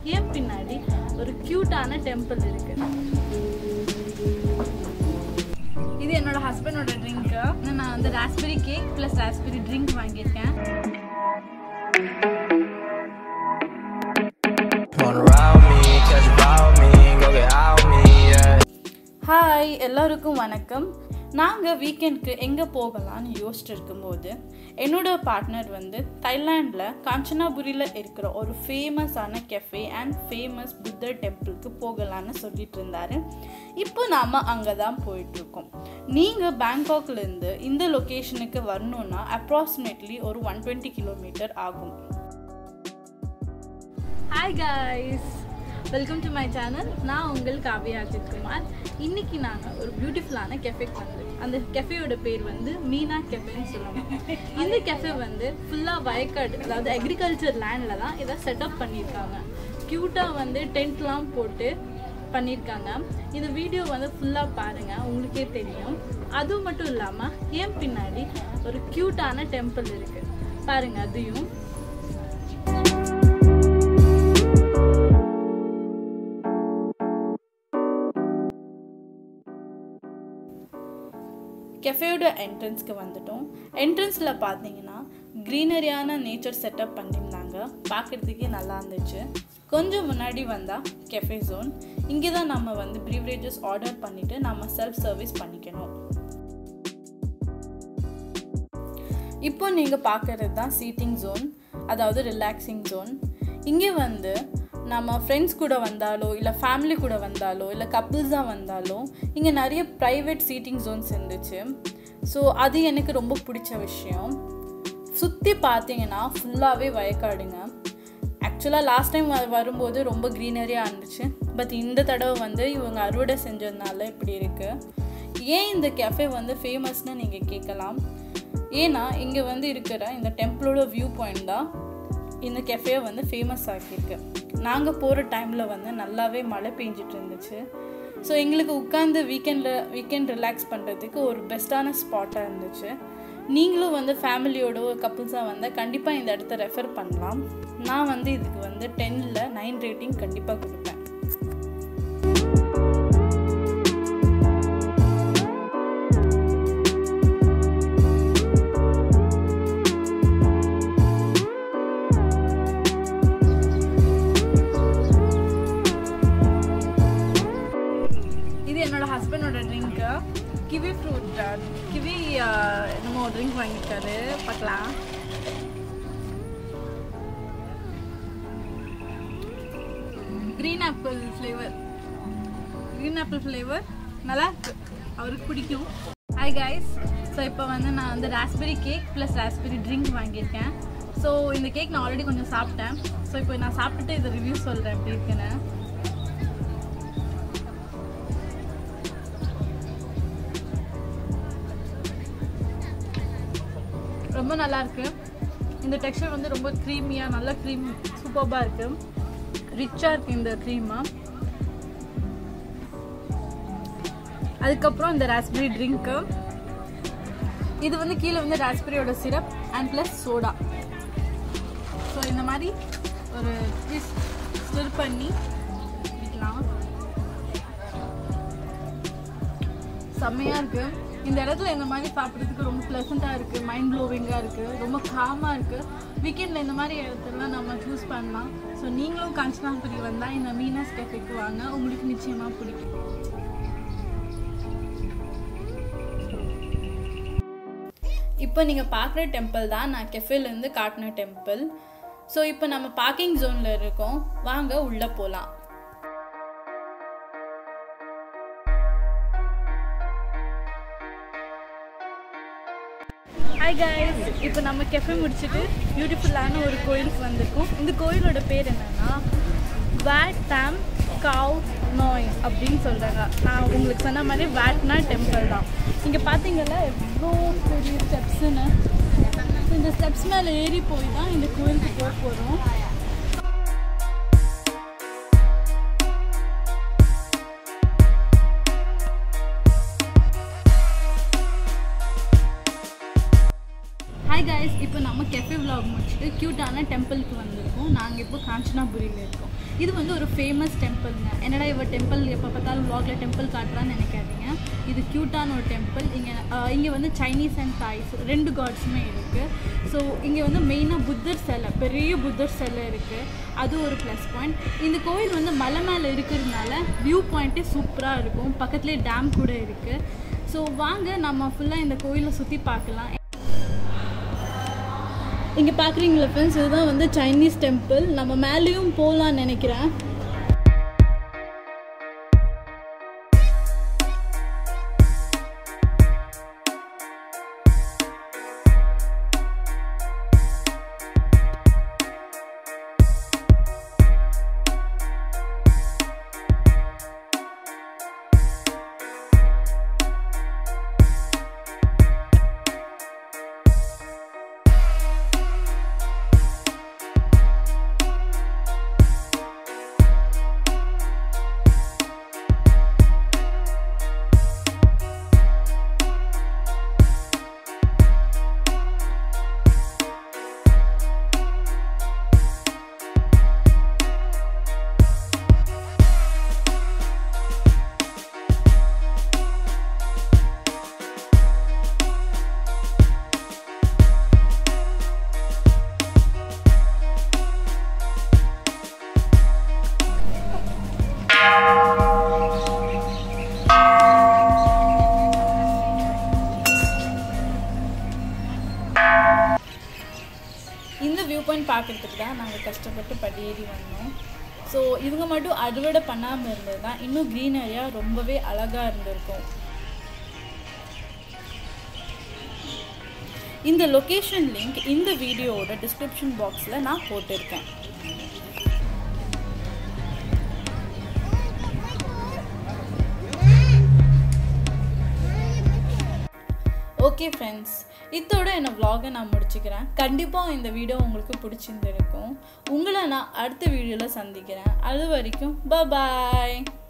ஏன் பின்னாடி ஒரு க்யூட்டான டெம்பிள் இருக்கு இது என்னோட ஹஸ்பண்டோட ட்ரிங்க்கு நான் வந்து raspberry cake plus raspberry drink வாங்கியிருக்கேன் Wanna ride me, catch a vibe me, go get out me, yeah. Hi எல்லாருக்கும் வணக்கம் நாங்கள் வீக்கெண்ட்க்கு எங்கே போகலான்னு யோசிச்சுட்டு இருக்கும்போது என்னோட பார்ட்னர் வந்து தைலாண்டில் காஞ்சனாபுரியில் இருக்கிற ஒரு ஃபேமஸான கெஃபே அண்ட் ஃபேமஸ் புத்தர் டெம்பிளுக்கு போகலான்னு சொல்லிட்டு இருந்தாரு இப்போ நாம் அங்கே தான் போயிட்டுருக்கோம் நீங்கள் பேங்காக்லேருந்து இந்த லொக்கேஷனுக்கு வரணுன்னா அப்ராக்சிமேட்லி ஒரு ஒன் டுவெண்ட்டி கிலோமீட்டர் ஆகும் hi guys welcome to my channel நான் உங்கள் காவியா அஜித் குமார் இன்னைக்கு நாங்கள் ஒரு பியூட்டிஃபுல்லான கெஃபேக்கு வந்து அந்த கெஃபேயோட பேர் வந்து மீனா கெஃபேன்னு சொல்லுவாங்க இந்த கெஃபே வந்து ஃபுல்லாக வயக்காடு அதாவது அக்ரிகல்ச்சர் லேண்டில் தான் இதை செட்டப் பண்ணியிருக்காங்க க்யூட்டாக வந்து டென்ட்லாம் போட்டு பண்ணியிருக்காங்க இந்த வீடியோ வந்து ஃபுல்லாக பாருங்கள் உங்களுக்கே தெரியும் அதுவும் மட்டும் இல்லாமல் ஏன் பின்னாடி ஒரு க்யூட்டான டெம்பிள் இருக்குது பாருங்கள் அதையும் கெஃபேயோட என்ட்ரன்ஸ்க்கு வந்துட்டோம் என்ட்ரன்ஸில் பார்த்தீங்கன்னா க்ரீனரியான நேச்சர் செட்டப் பண்ணியிருந்தாங்க பார்க்குறதுக்கே நல்லா இருந்துச்சு கொஞ்சம் முன்னாடி வந்தால் கெஃபே ஜோன் இங்கே தான் நம்ம வந்து ப்ரீவரேஜஸ் ஆர்டர் பண்ணிவிட்டு நம்ம செல்ஃப் சர்வீஸ் பண்ணிக்கணும் இப்போ நீங்கள் பார்க்குறது தான் சீட்டிங் ஜோன் அதாவது ரிலாக்ஸிங் ஜோன் இங்கே வந்து நம்ம ஃப்ரெண்ட்ஸ் கூட வந்தாலோ இல்லை ஃபேமிலி கூட வந்தாலோ இல்லை கப்புள்ஸாக வந்தாலோ இங்கே நிறைய ப்ரைவேட் சீட்டிங் ஜோன்ஸ் இருந்துச்சு ஸோ அது எனக்கு ரொம்ப பிடிச்ச விஷயம் சுற்றி பார்த்தீங்கன்னா ஃபுல்லாகவே வயக்காடுங்க ஆக்சுவலாக லாஸ்ட் டைம் வரும்போது ரொம்ப க்ரீனரியாக இருந்துச்சு பட் இந்த தடவை வந்து இவங்க அறுவடை செஞ்சதுனால இப்படி இருக்குது ஏன் இந்த கெஃபே வந்து ஃபேமஸ்னு நீங்கள் கேட்கலாம் ஏன்னா இங்கே வந்து இருக்கிற இந்த டெம்பிளோட வியூ பாயிண்ட் தான் இந்த கெஃபே வந்து ஃபேமஸ் ஆக்கியிருக்கு நாங்கள் போகிற டைமில் வந்து நல்லாவே மழை பெஞ்சிட்டு இருந்துச்சு ஸோ எங்களுக்கு உட்காந்து வீக்கெண்டில் வீக்கெண்ட் ரிலாக்ஸ் பண்ணுறதுக்கு ஒரு பெஸ்ட்டான ஸ்பாட்டாக இருந்துச்சு நீங்களும் வந்து ஃபேமிலியோட கப்புள்ஸாக வந்தால் கண்டிப்பாக இந்த இடத்த ரெஃபர் பண்ணலாம் நான் வந்து இதுக்கு வந்து டென்னில் நைன் ரேட்டிங் கண்டிப்பாக கொடுப்பேன் இது என்னோட ஹஸ்பண்டோட ட்ரிங்க்கு கிவி ஃப்ரூட் கிவி என்னமோ ட்ரிங்க் வாங்கியிருக்காரு பார்க்கலாம் green apple flavour green apple flavour நல்லா இருக்கு அவருக்கு பிடிக்கும் ஹாய் கைஸ் ஸோ இப்போ வந்து நான் வந்து raspberry cake plus raspberry drink வாங்கியிருக்கேன் ஸோ இந்த கேக் நான் ஆல்ரெடி கொஞ்சம் சாப்பிட்டேன் ஸோ இப்போ நான் சாப்பிட்டுட்டு இதை ரிவ்யூ சொல்கிறேன் எப்படி இருக்குன்னு ரொம்ப நல்லா இருக்கு இந்த டெக்ஸ்சர் வந்து ரொம்ப க்ரீமியாக நல்ல க்ரீம் சூப்பர்பாக இருக்கு ரிச்சாக இருக்கு இந்த க்ரீமா அதுக்கப்புறம் இந்த ராஸ்பெரி ட்ரிங்க்கு இது வந்து கீழே வந்து ராஸ்பெரியோட syrup and plus soda so இந்த மாதிரி ஒரு பீஸ் ஸ்டிர் பண்ணி விற்கலாம் செம்மையாக இருக்குது இந்த இடத்துல இந்த மாதிரி சாப்பிட்றதுக்கு ரொம்ப ப்ளசண்ட்டாக இருக்குது மைண்ட் ப்ளோவிங்காக இருக்குது ரொம்ப காமாக இருக்குது வீக்கெண்டில் இந்த மாதிரி இடத்துலலாம் நம்ம சூஸ் பண்ணலாம் ஸோ நீங்களும் காஞ்சனாபுரி வந்தால் இந்த மீனஸ் கெஃபேக்கு வாங்க உங்களுக்கு நிச்சயமாக பிடிக்கும் இப்போ நீங்கள் பார்க்குற டெம்பிள் தான் நான் கெஃபேலேருந்து காட்டின டெம்பிள் ஸோ இப்போ நம்ம பார்க்கிங் ஜோனில் இருக்கோம் வாங்க உள்ளே போகலாம் ஹாய் கைஸ் இப்போ நம்ம கெஃபே முடிச்சுட்டு பியூட்டிஃபுல்லான ஒரு கோயிலுக்கு வந்திருக்கோம் இந்த கோயிலோட பேர் என்னன்னா வேட் டேம் காவ் நோய் அப்படின்னு சொல்கிறாங்க நான் உங்களுக்கு சொன்ன மாதிரி வேட்னா டெம்பிள் தான் இங்கே பார்த்தீங்களா எவ்வளோ பெரிய ஸ்டெப்ஸுன்னு இந்த ஸ்டெப்ஸ் மேலே ஏறி போய் தான் இந்த கோயிலுக்கு போக போகிறோம் ஹாய் கைஸ் இப்போ நம்ம கெஃபே vlog முடிச்சுட்டு க்யூட்டான டெம்பிளுக்கு வந்திருக்கோம் நாங்கள் இப்போ காஞ்சனாபுரியில் இருக்கோம் இது வந்து ஒரு ஃபேமஸ் டெம்பிள்ங்க என்னடா இவ டெம்பிள் எப்போ பார்த்தாலும் vlogல டெம்பிள் காட்டுறான்னு நினைக்காதீங்க இது க்யூட்டான ஒரு டெம்பிள் இங்கே இங்கே வந்து சைனீஸ் அண்ட் தாய்ஸ் ரெண்டு காட்ஸுமே இருக்குது ஸோ இங்கே வந்து மெயினாக புத்தர் சிலை பெரிய புத்தர் சிலை இருக்குது அது ஒரு ப்ளஸ் பாயிண்ட் இந்த கோயில் வந்து மலை மேலே இருக்கிறதுனால வியூ பாயிண்ட்டே சூப்பராக இருக்கும் பக்கத்துலேயே டேம் கூட இருக்குது ஸோ வாங்க நம்ம ஃபுல்லாக இந்த கோயிலை சுற்றி பார்க்கலாம் இங்கே பார்க்குறீங்களா ஃப்ரெண்ட்ஸ் இதுதான் வந்து சைனீஸ் டெம்பிள் நம்ம மேலேயும் போகலான்னு நினைக்கிறேன் இந்த வியூ பாயிண்ட் பார்க்குறதுக்கு தான் நாங்கள் கஷ்டப்பட்டு படியேறி வந்தோம் ஸோ இவங்க மட்டும் அறுவடை பண்ணாமல் இருந்தது தான் இன்னும் க்ரீனரியாக ரொம்பவே அழகாக இருந்திருக்கும் இந்த லொக்கேஷன் லிங்க் இந்த வீடியோவோட டிஸ்கிரிப்ஷன் பாக்ஸில் நான் போட்டிருக்கேன் ஓகே ஃப்ரெண்ட்ஸ் இதோட என்ன vlog-அ நான் முடிச்சுக்கிறேன் கண்டிப்பாக இந்த வீடியோ உங்களுக்கு பிடிச்சிருந்துருக்கும் உங்களை நான் அடுத்த வீடியோவில் சந்திக்கிறேன் அது வரைக்கும் பாய்